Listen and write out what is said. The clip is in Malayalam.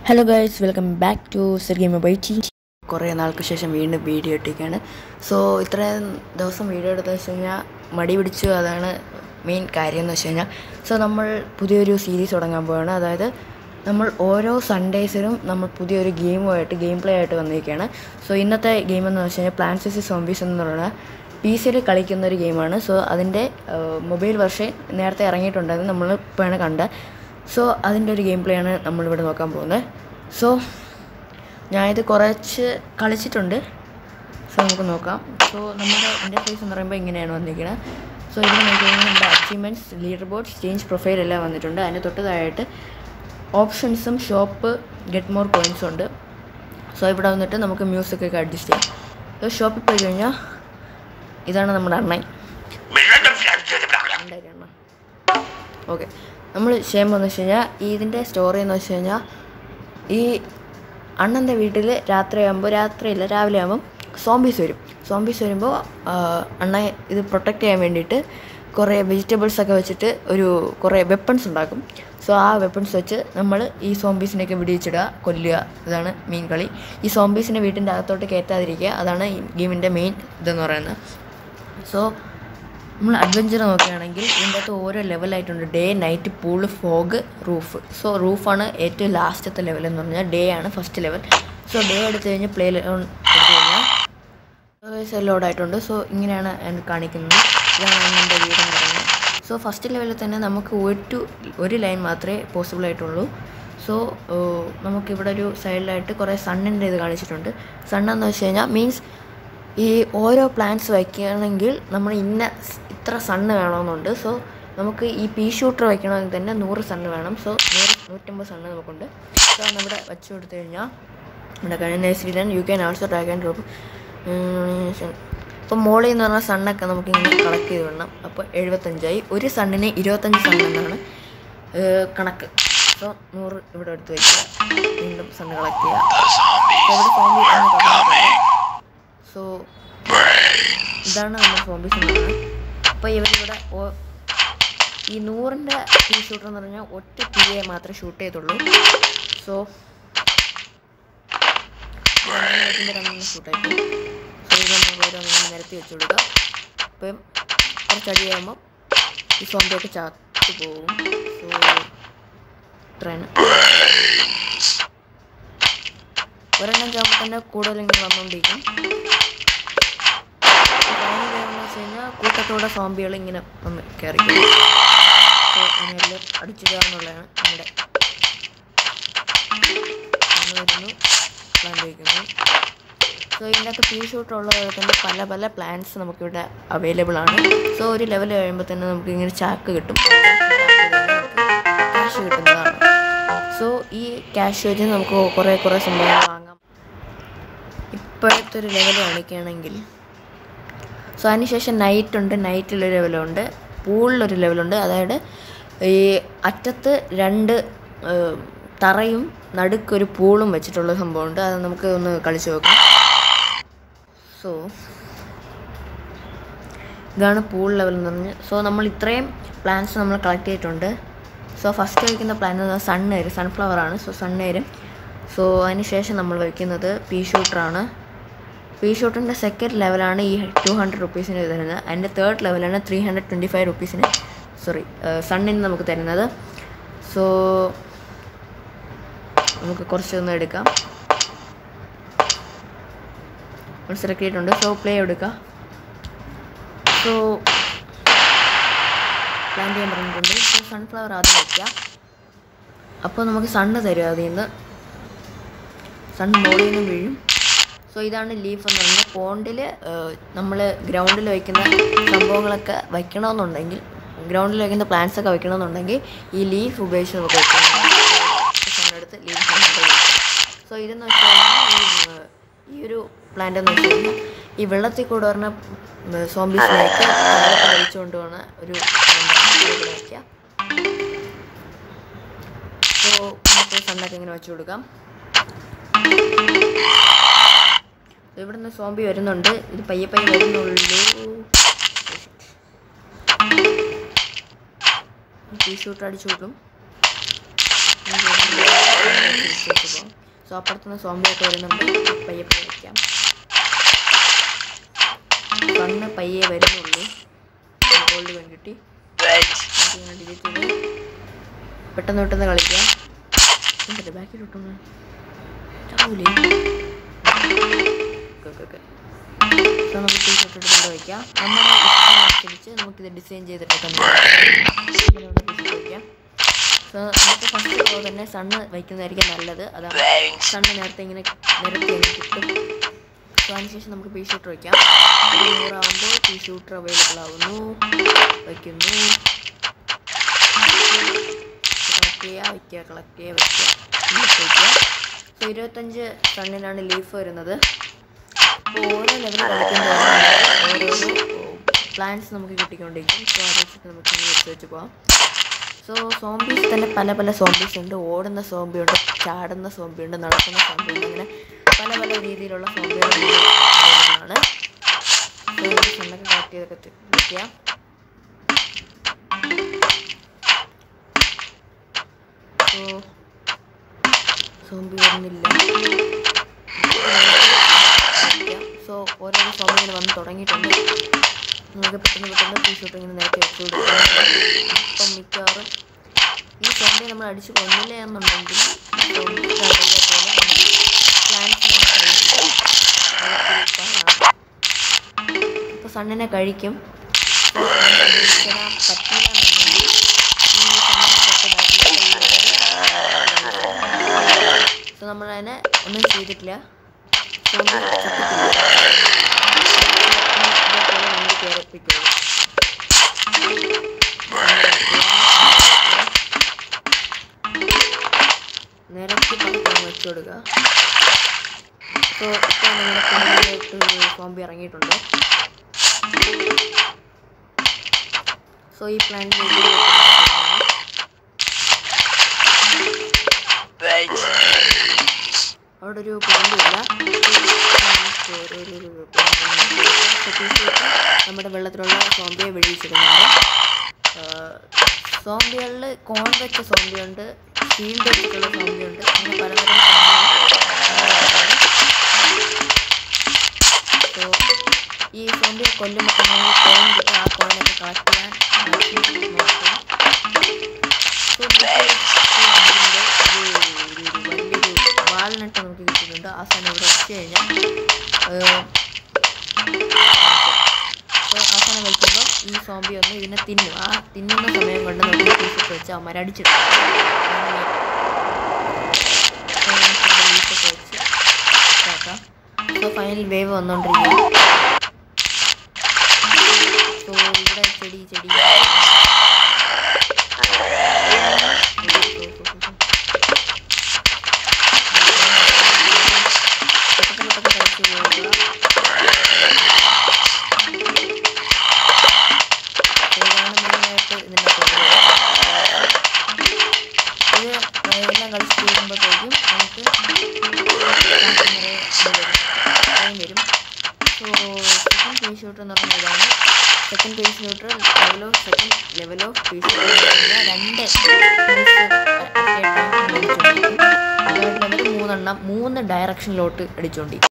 hello guys welcome back to സെർഗി മൊബൈറ്റി കുറേ നാൾക്ക് ശേഷം വീണ്ടും വീഡിയോ ഇട്ടിരിക്കുകയാണ് സോ ഇത്രയും ദിവസം വീഡിയോ എടുത്തതെന്ന് വെച്ച് കഴിഞ്ഞാൽ മടി പിടിച്ചു അതാണ് മെയിൻ കാര്യം എന്ന് വെച്ച് കഴിഞ്ഞാൽ സോ നമ്മൾ പുതിയൊരു സീരീസ് തുടങ്ങാൻ പോവുകയാണ് അതായത് നമ്മൾ ഓരോ സൺഡേസിലും നമ്മൾ പുതിയൊരു ഗെയിമുമായിട്ട് ഗെയിം പ്ലേ ആയിട്ട് വന്നിരിക്കുകയാണ് സോ ഇന്നത്തെ ഗെയിം എന്ന് വെച്ച് കഴിഞ്ഞാൽ പ്ലാൻസ് വിസ് സോംബീസ് എന്ന് പറയുന്ന പി സിയിൽ കളിക്കുന്ന ഒരു ഗെയിമാണ് സോ അതിൻ്റെ മൊബൈൽ വെർഷൻ നേരത്തെ ഇറങ്ങിയിട്ടുണ്ടായിരുന്നു നമ്മൾ ഇപ്പോഴാണ് കണ്ടത് സോ അതിൻ്റെ ഒരു ഗെയിം പ്ലേ ആണ് നമ്മളിവിടെ നോക്കാൻ പോകുന്നത് സോ ഞാനിത് കുറച്ച് കളിച്ചിട്ടുണ്ട് സോ നമുക്ക് നോക്കാം സോ നമ്മുടെ ഇൻ്റർഫേസ് എന്ന് പറയുമ്പോൾ ഇങ്ങനെയാണ് വന്നിരിക്കുന്നത് സോ ഇവിടെ നോക്കിക്കഴിഞ്ഞാൽ നമ്മുടെ achievements leader board change profile എല്ലാം വന്നിട്ടുണ്ട് അതിന് തൊട്ട് താഴായിട്ട് ഓപ്ഷൻസും ഷോപ്പ് ഗെറ്റ് മോർ കോയിൻസും ഉണ്ട് സോ ഇവിടെ വന്നിട്ട് നമുക്ക് മ്യൂസിക് ഒക്കെ അഡ്ജസ്റ്റ് ചെയ്യാം സോ ഷോപ്പിൽ പോയി കഴിഞ്ഞാൽ ഇതാണ് നമ്മുടെ അണ്ണൻ ഉണ്ടായി അണ്ണൻ ഓക്കെ നമ്മൾ ചെയ്യാൻ പോകുന്നത് വെച്ച് കഴിഞ്ഞാൽ ഇതിൻ്റെ സ്റ്റോറി എന്ന് വെച്ച് കഴിഞ്ഞാൽ ഈ അണ്ണൻ്റെ വീട്ടിൽ രാത്രിയാകുമ്പോൾ രാത്രിയില്ല രാവിലെ ആകുമ്പം സോംബീസ് വരും സോംബീസ് വരുമ്പോൾ അണ്ണ ഇത് പ്രൊട്ടക്റ്റ് ചെയ്യാൻ വേണ്ടിയിട്ട് കുറേ വെജിറ്റബിൾസ് ഒക്കെ വെച്ചിട്ട് ഒരു കുറേ വെപ്പൺസ് ഉണ്ടാക്കും സോ ആ വെപ്പൺസ് വെച്ച് നമ്മൾ ഈ സോംബീസിനെയൊക്കെ വെടിവെച്ചിടുക കൊല്ലുക ഇതാണ് മെയിൻ കളി ഈ സോംബീസിനെ വീട്ടിൻ്റെ അകത്തോട്ട് കയറ്റാതിരിക്കുക അതാണ് ഈ ഗെയിമിൻ്റെ മെയിൻ ഇതെന്ന് പറയുന്നത് സോ നമ്മൾ അഡ്വഞ്ചർ നോക്കുകയാണെങ്കിൽ ഇതിൻ്റെ അകത്ത് ഓരോ ലെവലായിട്ടുണ്ട് day night pool fog roof so റൂഫാണ് ഏറ്റവും ലാസ്റ്റത്തെ ലെവൽ എന്ന് പറഞ്ഞാൽ ഡേ ആണ് ഫസ്റ്റ് ലെവൽ സോ ഡേ എടുത്തു കഴിഞ്ഞാൽ പ്ലേ എടുത്തു കഴിഞ്ഞാൽ ലോഡായിട്ടുണ്ട് സോ ഇങ്ങനെയാണ് ഞാൻ കാണിക്കുന്നത് ഇതാണ് എൻ്റെ വീടെന്ന് പറയുന്നത് സോ ഫസ്റ്റ് ലെവലിൽ തന്നെ നമുക്ക് ഒരു ഒരു ലൈൻ മാത്രമേ പോസിബിൾ ആയിട്ടുള്ളൂ സോ നമുക്കിവിടെ ഒരു സൈഡിലായിട്ട് കുറേ സണ്ണിൻ്റെ ഇത് കാണിച്ചിട്ടുണ്ട് സണ്ണെന്ന് വെച്ച് കഴിഞ്ഞാൽ മീൻസ് ഈ ഓരോ പ്ലാന്റ്സ് വയ്ക്കുകയാണെങ്കിൽ നമ്മൾ ഇന്ന ഇത്ര സണ്ണ് വേണമെന്നുണ്ട് സോ നമുക്ക് ഈ പീ ഷൂട്ടർ വയ്ക്കണമെങ്കിൽ തന്നെ നൂറ് സണ്ണ് വേണം സോ നൂറ് നൂറ്റമ്പത് സണ്ണ് നമുക്കുണ്ട് സോ നമ്മുടെ വെച്ച് കൊടുത്തു കഴിഞ്ഞാൽ നമ്മുടെ കഴിഞ്ഞ season you can also drag and drop ഇപ്പോൾ മോളിൽ എന്ന് പറഞ്ഞാൽ സണ്ണൊക്കെ നമുക്ക് ഇങ്ങനെ കളക്ട് ചെയ്ത് വിടണം അപ്പോൾ എഴുപത്തഞ്ചായി ഒരു സണ്ണിന് ഇരുപത്തഞ്ച് സണ്ണെന്നാണ് കണക്ക് സോ നൂറ് ഇവിടെ എടുത്ത് വയ്ക്കുക വീണ്ടും സണ്ണ് കളക്ട് ചെയ്യുക ഇവിടെ സോംബി സോ ഇതാണ് നമ്മുടെ സോംബീസ് എന്ന് പറയുന്നത് അപ്പോൾ ഇവരിവിടെ ഈ നൂറിൻ്റെ ടീ ഷൂട്ടർ എന്ന് പറഞ്ഞാൽ ഒറ്റ ടീയെ മാത്രമേ ഷൂട്ട് ചെയ്തുള്ളൂ സോ രണ്ടെണ്ണം ഷൂട്ട് ആയിട്ട് സോ ഇത് നമ്മൾ ഓരോന്നും നിരത്തി വെച്ച് കൊടുക്കുക അപ്പം കുറച്ചടി കഴിയുമ്പം ഈ സോംബിയൊക്കെ ചാത്തു പോകും സോ ഇത്രയാണ് ഒരെണ്ണം ചാകുമ്പോൾ തന്നെ കൂടുതൽ ഇങ്ങനെ വന്നുകൊണ്ടിരിക്കും വെച്ച് കഴിഞ്ഞാൽ കൂട്ടത്തോടെ സോംബികൾ ഇങ്ങനെ ഒന്ന് കയറി അങ്ങനെയെല്ലാം അടിച്ചിടുക എന്നുള്ളതാണ് നമ്മുടെ വരുന്നു പ്ലാൻ വയ്ക്കുന്നു സോ ഇതിനകത്ത് പീ ഷൂട്ട് ഉള്ളത് തന്നെ പല പല പ്ലാൻസ് നമുക്കിവിടെ അവൈലബിൾ ആണ് സോ ഒരു ലെവൽ കഴിയുമ്പോൾ തന്നെ നമുക്ക് ഇങ്ങനെ ചാക്ക് കിട്ടും ക്യാഷ് കിട്ടുന്നതാണ് സോ ഈ ക്യാഷ് വെച്ച് നമുക്ക് കുറേ കുറേ സംഭവങ്ങൾ വാങ്ങാം ഇപ്പോഴത്തെ ഒരു ലെവൽ കാണിക്കുകയാണെങ്കിൽ സോ അതിനുശേഷം നൈറ്റ് ഉണ്ട് നൈറ്റിലൊരു ലെവലുണ്ട് പൂളിലൊരു ലെവലുണ്ട് അതായത് ഈ അറ്റത്ത് രണ്ട് തറയും നടുക്കൊരു പൂളും വെച്ചിട്ടുള്ള സംഭവമുണ്ട് അത് നമുക്ക് ഒന്ന് കളിച്ച് നോക്കാം സോ ഇതാണ് പൂൾ ലെവൽ എന്ന് പറഞ്ഞ് സോ നമ്മൾ ഇത്രയും പ്ലാന്റ്സ് നമ്മൾ കളക്ട് ചെയ്തിട്ടുണ്ട് സോ ഫസ്റ്റ് വയ്ക്കുന്ന പ്ലാൻ എന്ന് പറഞ്ഞാൽ സണ്ണേര് സൺഫ്ലവർ ആണ് സോ സണ്ണേര് സോ അതിന് ശേഷം നമ്മൾ വയ്ക്കുന്നത് പീ ഷൂട്ടറാണ് പീ ഷൂട്ടറിൻ്റെ സെക്കൻഡ് ലെവലാണ് ഈ ടു ഹൺഡ്രഡ് റുപ്പീസിന് തരുന്നത് അതിൻ്റെ തേർഡ് ലെവലാണ് ത്രീ ഹൺഡ്രഡ് ട്വൻറ്റി ഫൈവ് റുപ്പീസിന് സോറി സണ്ണിന് നമുക്ക് തരുന്നത് സോ നമുക്ക് കുറച്ചൊന്ന് എടുക്കാം നമ്മൾ സെലക്ട് ചെയ്തിട്ടുണ്ട് സോ പ്ലേ എടുക്കുക സോ പ്ലാൻ ചെയ്യാൻ പറഞ്ഞിട്ടുണ്ട് സോ സൺഫ്ലവർ ആദ്യം വയ്ക്കുക അപ്പോൾ നമുക്ക് സണ്ണ് തരും അതിൽ നിന്ന് സൺ മോളിൽ നിന്ന് വീഴും സോ ഇതാണ് ലീഫ് എന്ന് പറയുന്നത് പോണ്ടിൽ നമ്മൾ ഗ്രൗണ്ടിൽ വയ്ക്കുന്ന സംഭവങ്ങളൊക്കെ വയ്ക്കണമെന്നുണ്ടെങ്കിൽ ഗ്രൗണ്ടിൽ വയ്ക്കുന്ന പ്ലാന്റ്സ് ഒക്കെ വയ്ക്കണമെന്നുണ്ടെങ്കിൽ ഈ ലീഫ് ഉപയോഗിച്ച് നമുക്ക് വയ്ക്കാം എടുത്ത് ലീഫ് സോ ഇതെന്ന് വെച്ച് കഴിഞ്ഞാൽ ഈ ഒരു പ്ലാന്റ് എന്ന് വെച്ച് കഴിഞ്ഞാൽ ഈ വെള്ളത്തിൽ കൂടെ പറഞ്ഞ സോംബീസിലേക്ക് വലിച്ചുകൊണ്ട് പോകുന്ന ഒരു പ്ലാന്റ് വയ്ക്കുക സോ നമുക്ക് സണ്ണൊക്കെ ഇങ്ങനെ വെച്ച് കൊടുക്കാം ഇവിടെ നിന്ന് സോംബി വരുന്നുണ്ട് ഇത് പയ്യെ പയ്യെ വരുന്നുള്ളൂ ടീ ഷൂട്ട് അടിച്ചു വിട്ടും പോകാം സോ അപ്പുറത്തുനിന്ന് സോംബിയൊക്കെ വരുന്നുണ്ട് പയ്യെ പയ്യെ വയ്ക്കാം കണ്ണ് പയ്യെ വരുന്നുള്ളൂ ഗോൾഡ് വൺ കിട്ടി നമുക്കിങ്ങനെ ഡിലീറ്റ് ചെയ്ത് പെട്ടെന്ന് പെട്ടെന്ന് കളിക്കാം എന്നിട്ട് ബാക്കിൽ ഇട്ടൊന്ന് ചാവൂലേ ഓക്കെ ഓക്കെ സോ നമുക്ക് ടീ ഷർട്ട് എടുത്തുകൊണ്ട് വയ്ക്കാം നമ്മുടെ ഇഷ്ടം അനുസരിച്ച് നമുക്കിത് ഡിസൈൻ ചെയ്തിട്ടൊക്കെ വയ്ക്കാം സോ നമുക്ക് ഫസ്റ്റ് റോ തന്നെ സണ്ണ് വയ്ക്കുന്നതായിരിക്കും നല്ലത് അതാണ് സണ്ണ് നേരത്തെ ഇങ്ങനെ നിരത്തി അങ്ങ് കിട്ടും സോ അതിനുശേഷം നമുക്ക് പീ ഷൂട്ടർ വയ്ക്കാം ഒരു നൂറാകുമ്പോൾ പീ ഷൂട്ടർ അവൈലബിൾ ആവുന്നു വയ്ക്കുന്നു കളക്ട് ചെയ്യുക വയ്ക്കുക കളക്ട് ചെയ്യുക വയ്ക്കുക ലീഫ് വയ്ക്കുക സോ ഇരുപത്തഞ്ച് ടണ്ണിനാണ് ലീഫ് വരുന്നത് അപ്പോൾ ഓരോ ലെവൽ കളിക്കുമ്പോൾ ഓരോരോ പ്ലാൻസ് നമുക്ക് കിട്ടിക്കൊണ്ടിരിക്കും സോ അത് വെച്ചിട്ട് നമുക്ക് ഇങ്ങനെ വെച്ച് വെച്ച് പോകാം സോ സോംബീസ് തന്നെ പല പല സോംബീസ് ഉണ്ട് ഓടുന്ന സോംബി ഉണ്ട് ചാടുന്ന സോംബി ഉണ്ട് നടക്കുന്ന സോംബി ഉണ്ട് അങ്ങനെ പല പല രീതിയിലുള്ള സോംബികൾ ആണ് സോ സണ്ണൊക്കെ കളക്ട് ചെയ്തൊക്കെ വയ്ക്കുക സോ സോംബി വരുന്നില്ല സോ ഓരോരോ സോംബി ഇങ്ങനെ വന്ന് തുടങ്ങിയിട്ടുണ്ട് നമുക്ക് പെട്ടെന്ന് പെട്ടെന്ന് ടീ ഷർട്ട് ഇങ്ങനെ നേരത്തെ വെച്ച് കൊടുക്കാം ഇപ്പം മിക്കവാറും ഈ സോംബി നമ്മൾ അടിച്ച് കൊന്നില്ല എന്നുണ്ടെങ്കിൽ zombie കളുടെ പോലെ ഇപ്പോൾ സണ്ണിനെ കഴിക്കും So, അങ്ങനെ ഉപയോഗിക്കാൻ പറ്റില്ല എന്നുണ്ടെങ്കിൽ ഈ സണ്ണിനെ തൊട്ട് സോ നമ്മൾ അതിനെ ഒന്നും ചെയ്തിട്ടില്ല സോംബി ചത്തിട്ടില്ല ഇതേപോലെ വണ്ടി കയറിപ്പിക്കുള്ളൂ നിരത്തി പത്ത് വെച്ച് കൊടുക്കുക സോ ഇപ്പോൾ നമ്മുടെ കുഞ്ഞിലേക്ക് സോംബി ഇറങ്ങിയിട്ടുണ്ട് സോ ഈ പ്ലാന്റിലേക്ക് അവിടെ ഒരു പ്ലാന്റ് ഇല്ല നമ്മുടെ വെള്ളത്തിലുള്ള സോംബിയെ വെടിയിച്ചിടുന്നുണ്ട് സോംബികളിൽ കോൺ വെച്ച സോംബിയുണ്ട് ഷീൽഡ് വെച്ചിട്ടുള്ള സോംബിയുണ്ട് അങ്ങനെ പലതരം സോ ഈ സോംബിയെ കൊല്ലുമ്പോൾ തന്നെ നമ്മൾ കോയിൻ കിട്ടും ആ കോയിനൊക്കെ കളക്ട് ചെയ്യാൻ maximum നോക്കുക സോ വലിയൊരു വാൾനട്ട് നമുക്ക് കിട്ടുന്നുണ്ട് ആ സാധനം ഇവിടെ വെച്ച് കഴിഞ്ഞാൽ സോ ആ സാധനം വയ്ക്കുമ്പോൾ ഈ സോംബി ഒന്ന് ഇതിനെ തിന്നും ആ തിന്നുന്ന സമയം കൊണ്ട് നമുക്ക് ലീഫൊക്കെ വെച്ച് അവന്മാർ അടിച്ചിടും ലീഫൊക്കെ വെച്ച് ഇതാക്കാം സോ ഫൈനൽ വേവ് വന്നുകൊണ്ടിരിക്കുക സോ ഇവിടെ ചെടി ചെടി പെട്ടെന്ന് കളിച്ച് പോവുക ഇതാണ് മെയിനായിട്ട് ഇതിൻ്റെ ഇത് എല്ലാം കളിച്ച് തീരുമ്പോഴത്തേക്കും നമുക്ക് ടൈം വരും സോ സെക്കൻഡ് പേജ് ഷൂട്ടർ എന്ന് പറഞ്ഞ ഇതാണ് second pea shooter level of second level of pea shooter രണ്ട് ലെവൽ മൂന്നെണ്ണം മൂന്ന് ഡയറക്ഷനിലോട്ട് അടിച്ചുകൊണ്ടിരിക്കും